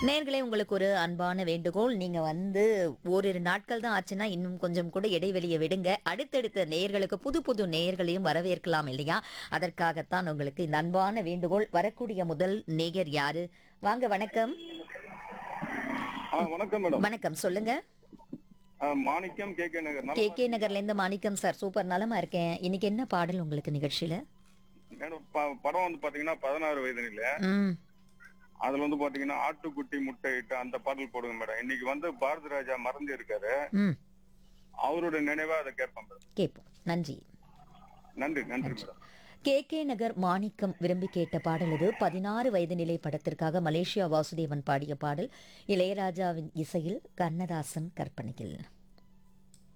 நேர்களே உங்களுக்கு ஒரு அன்பான வேண்டுகோள் நீங்க வந்து ஓரிரு நாட்கள் தான் ஆச்சுன்னா இன்னும் கொஞ்சம் கூட இடைவெளியை விடுங்க அடுத்தடுத்த நேயர்களுக்கு புது புது நேயர்களையும் வரவேற்கலாம் இல்லையா அதற்காகத்தான் உங்களுக்கு இந்த அன்பான வேண்டுகோள் வரக்கூடிய முதல் நேயர் யாரு வாங்க வணக்கம் ஆ வணக்கம் மேடம் வணக்கம் சொல்லுங்க ஆ, Manickam K K Nagar K நல்லா கே நகர்ல இருந்து மாணிக்கம் சார் சூப்பர் நலமா இருக்கேன் இன்னைக்கு என்ன பாடல் உங்களுக்கு நிகழ்ச்சியில மேடம் ப- படம் வந்து பாத்தீங்கன்னா பதினாறு வயது நிலை ம் அதுல வந்து பாத்தீங்கன்னா ஆட்டுக்குட்டி முட்டை இட்டு அந்த பாடல் போடுங்க மேடம் இன்னைக்கு வந்து பாரதி ராஜா மறந்து இருக்காரு ம் அவரோட நினைவா அதை கேட்பேன் மேடம் கேட்போம் நன்றி நன்றி நன்றி madam K K Nagar Manickam விரும்பி கேட்ட பாடல் இது பதினாறு வயது நிலை படத்திற்காக மலேசியா வாசுதேவன் பாடிய பாடல் இளையராஜாவின் இசையில் கண்ணதாசன் கற்பனையில்